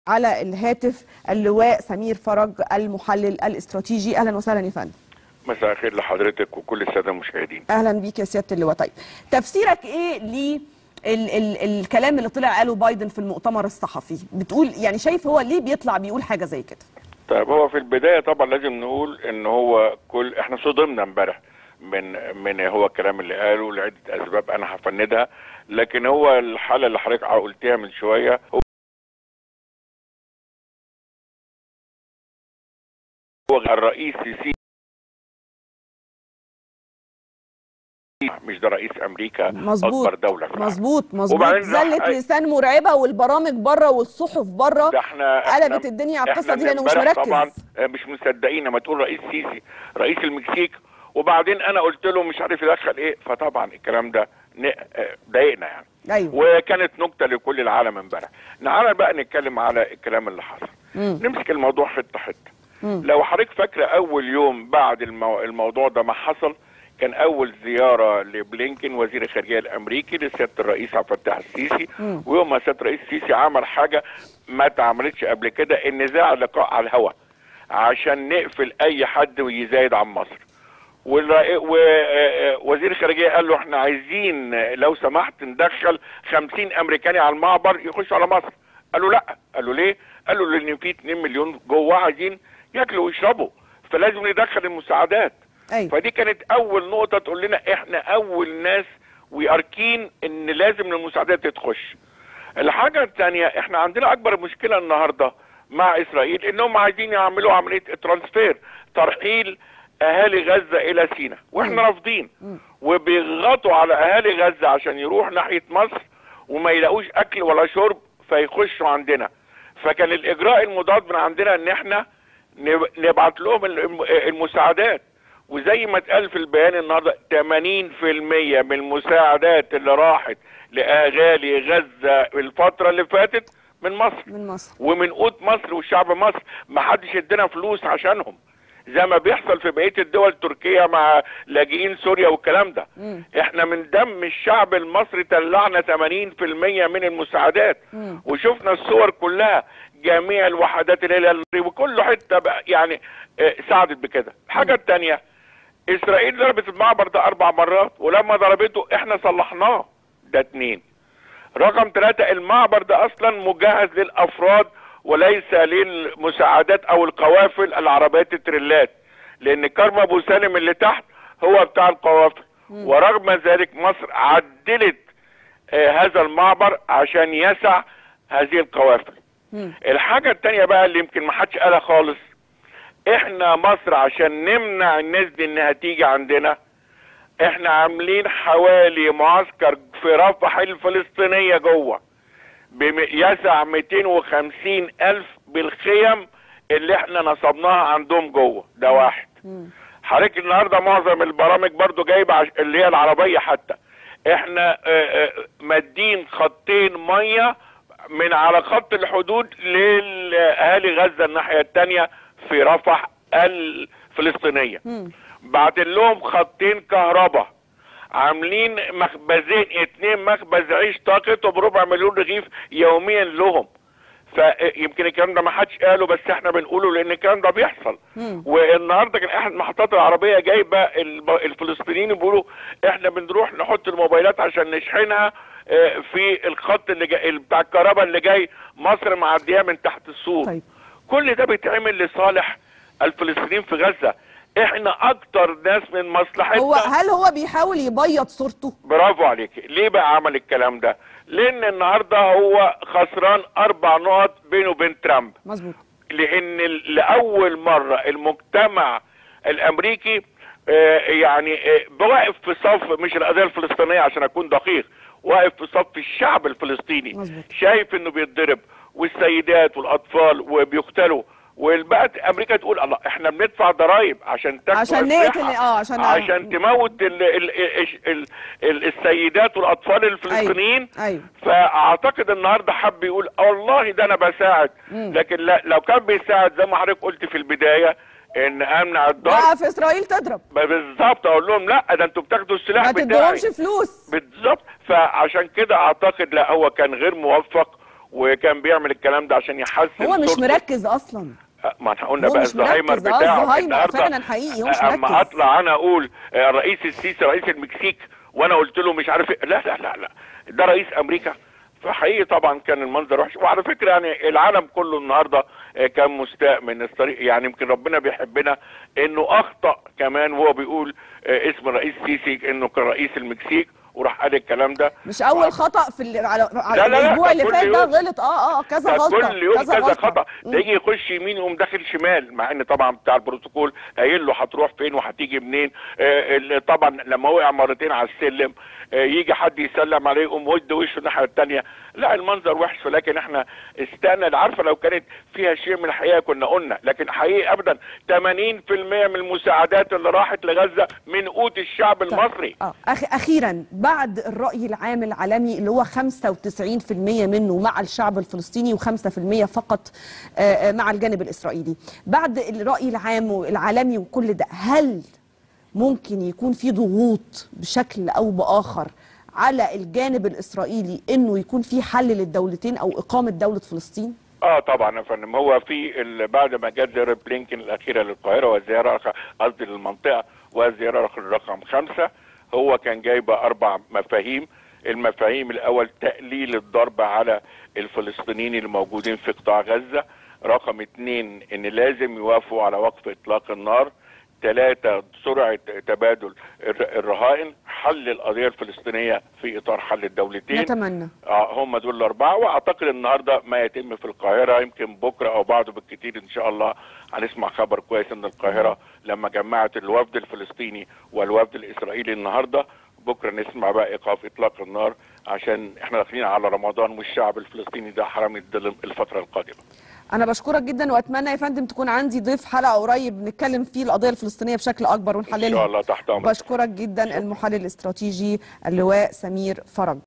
على الهاتف اللواء سمير فرج المحلل الاستراتيجي اهلا وسهلا يا فندم مساء الخير لحضرتك وكل الساده المشاهدين اهلا بيك يا سياده اللواء طيب تفسيرك ايه ل ال ال الكلام اللي طلع قاله بايدن في المؤتمر الصحفي بتقول يعني شايف هو ليه بيطلع بيقول حاجه زي كده طيب هو في البدايه طبعا لازم نقول ان هو كل احنا صدمنا امبارح من من هو الكلام اللي قاله لعده اسباب انا هفندها لكن هو الحاله اللي حضرتك قلتيها من شويه هو هو الرئيس السيسي مش ده رئيس امريكا مظبوط اكبر دوله في العالم. مظبوط مظبوط وبعدين زلة راح- لسان مرعبه والبرامج بره والصحف بره ده احنا قلبت إحنا- الدنيا على القصه إحنا دي لانه مش امبارح مركز طبعا آه، مش مصدقين لما تقول رئيس سيسي رئيس المكسيك وبعدين انا قلت له مش عارف يدخل ايه فطبعا الكلام ده ن- آه، ضايقنا يعني ايوه وكانت نكته لكل العالم امبارح تعالى بقى نتكلم على الكلام اللي حصل مم. نمسك الموضوع حته حته مم. لو حضرتك فاكره اول يوم بعد المو... الموضوع ده ما حصل كان اول زياره لبلينكن وزير الخارجيه الامريكي لسياده الرئيس عبد الفتاح السيسي مم. ويوم ما سياده الرئيس السيسي عمل حاجه ما اتعملتش قبل كده النزاع لقاء على الهواء عشان نقفل اي حد ويزايد عن مصر ووزير الخارجيه قال له احنا عايزين لو سمحت ندخل 50 امريكاني على المعبر يخشوا على مصر قال له لا قال له ليه قال له لان في 2 مليون جوه عايزين ياكلوا ويشربوا فلازم ندخل المساعدات ايوه فدي كانت اول نقطه تقول لنا احنا اول ناس وياركين ان لازم المساعدات تخش الحاجه الثانيه احنا عندنا اكبر مشكله النهارده مع اسرائيل انهم عايزين يعملوا عمليه ترانسفير ترحيل اهالي غزه الى سيناء واحنا رافضين وبيضغطوا على اهالي غزه عشان يروح ناحيه مصر وما يلاقوش اكل ولا شرب فيخشوا عندنا فكان الاجراء المضاد من عندنا ان احنا نب- نبعت لهم الم- المساعدات وزي ما اتقال في البيان النهارده 80% من المساعدات اللي راحت لاهالي غزه الفتره اللي فاتت من مصر من مصر ومن قوت مصر وشعب مصر ما حدش ادينا فلوس عشانهم زي ما بيحصل في بقيه الدول تركيا مع لاجئين سوريا والكلام ده مم. احنا من دم الشعب المصري طلعنا 80% من المساعدات مم. وشفنا الصور كلها جميع الوحدات اللي هي وكل حته بقى يعني اه، ساعدت بكده الحاجه الثانيه اسرائيل ضربت المعبر ده اربع مرات ولما ضربته احنا صلحناه ده اتنين رقم ثلاثة المعبر ده اصلا مجهز للافراد وليس للمساعدات او القوافل العربيات التريلات لان كرم ابو سالم اللي تحت هو بتاع القوافل ورغم ذلك مصر عدلت آه هذا المعبر عشان يسع هذه القوافل مم. الحاجة التانية بقى اللي يمكن ما حدش قالها خالص احنا مصر عشان نمنع الناس دي انها تيجي عندنا احنا عاملين حوالي معسكر في رفح الفلسطينية جوه بم- يسع 250 الف بالخيم اللي احنا نصبناها عندهم جوه ده واحد مم. حضرتك النهارده معظم البرامج برضو جايبه عش... اللي هي العربيه حتى احنا آه، آه، مادين خطين ميه من على خط الحدود لاهالي غزه الناحيه الثانيه في رفح الفلسطينيه مم. بعت لهم خطين كهرباء عاملين مخبزين اتنين مخبز عيش طاقته بربع مليون رغيف يوميا لهم فيمكن الكلام ده ما حدش قاله بس احنا بنقوله لان الكلام ده بيحصل مم. والنهارده كان احد المحطات العربيه جايبه الب- الفلسطينيين بيقولوا احنا بنروح نحط الموبايلات عشان نشحنها اه، في الخط اللي جاي بتاع الكهرباء اللي جاي مصر معديه من تحت السور طيب كل ده بيتعمل لصالح الفلسطينيين في غزه احنا اكتر ناس من هو مصلحتنا هل هو بيحاول يبيض صورته برافو عليك ليه بقى عمل الكلام ده لان النهارده هو خسران اربع نقط بينه وبين ترامب مظبوط لان ال- لاول مره المجتمع الامريكي آه، يعني آه، واقف في صف مش القضيه الفلسطينيه عشان اكون دقيق واقف في صف الشعب الفلسطيني مظبوط. شايف انه بيتضرب والسيدات والاطفال وبيقتلوا والبقت امريكا تقول الله احنا بندفع ضرائب عشان تاخدوا عشان أسلحة، نقتل- آه، عشان- عشان تموت ال ال ال ال ال السيدات والاطفال الفلسطينيين ايوه فاعتقد النهارده حب يقول والله ده انا بساعد مم. لكن لا لو كان بيساعد زي ما حضرتك قلت في البدايه ان امنع الضرب وقف اسرائيل تضرب بالظبط اقول لهم لا ده انتوا بتاخدوا السلاح ما بتاعي تديهمش فلوس بالظبط فعشان كده اعتقد لا هو كان غير موفق وكان بيعمل الكلام ده عشان يحسن هو مش صورته. مركز اصلا ما احنا قلنا هو بقى مش الزهايمر مركز، آه، بتاعه الزهايمر النهارده فعلا حقيقي، هو مش اما مركز. اطلع انا اقول آه، الرئيس السيسي رئيس المكسيك وانا قلت له مش عارف إيه. لا لا لا لا ده رئيس امريكا فحقيقي طبعا كان المنظر وحش وعلى فكره يعني العالم كله النهارده آه، كان مستاء من الطريق يعني يمكن ربنا بيحبنا انه اخطا كمان وهو بيقول آه، اسم الرئيس السيسي انه كان رئيس المكسيك وراح قال الكلام ده مش اول خطا في ال- على, على لا، لا، الاسبوع ده اللي كل فات ده يوم. غلط اه اه كذا ده غلطه كل يوم كذا, غلطة. خطا مم. ده يجي يخش يمين يقوم داخل شمال مع ان طبعا بتاع البروتوكول قايل له هتروح فين وهتيجي منين آه ال- طبعا لما وقع مرتين على السلم آه يجي حد يسلم عليه يقوم ود وشه الناحيه الثانيه لا المنظر وحش ولكن احنا استنى عارفه لو كانت فيها شيء من الحقيقه كنا قلنا لكن حقيقي ابدا 80% من المساعدات اللي راحت لغزه من قوت الشعب طيب. المصري اه أخ... اخيرا بعد الراي العام العالمي اللي هو 95% منه مع الشعب الفلسطيني و5% فقط آه، آه، مع الجانب الاسرائيلي بعد الراي العام العالمي وكل ده هل ممكن يكون في ضغوط بشكل او باخر على الجانب الاسرائيلي انه يكون في حل للدولتين او اقامه دوله فلسطين اه طبعا يا فندم هو في ال- بعد ما جت زياره بلينكن الاخيره للقاهره والزياره رق- قصدي للمنطقه والزياره رق- رقم خمسه هو كان جايبه اربع مفاهيم المفاهيم الاول تقليل الضرب على الفلسطينيين الموجودين في قطاع غزه رقم اتنين ان لازم يوافقوا على وقف اطلاق النار ثلاثة سرعة تبادل الر- الرهائن حل القضية الفلسطينية في إطار حل الدولتين نتمنى اه هم دول الاربعه واعتقد النهارده ما يتم في القاهره يمكن بكره او بعده بالكثير ان شاء الله هنسمع خبر كويس ان القاهره لما جمعت الوفد الفلسطيني والوفد الاسرائيلي النهارده بكره نسمع بقى ايقاف اطلاق النار عشان احنا داخلين على رمضان والشعب الفلسطيني ده حرام الظلم الفتره القادمه انا بشكرك جدا واتمنى يا فندم تكون عندي ضيف حلقه قريب نتكلم فيه القضيه الفلسطينيه بشكل اكبر ان ونحللها شاء الله تحت امرك بشكرك جدا المحلل الاستراتيجي اللواء سمير فرج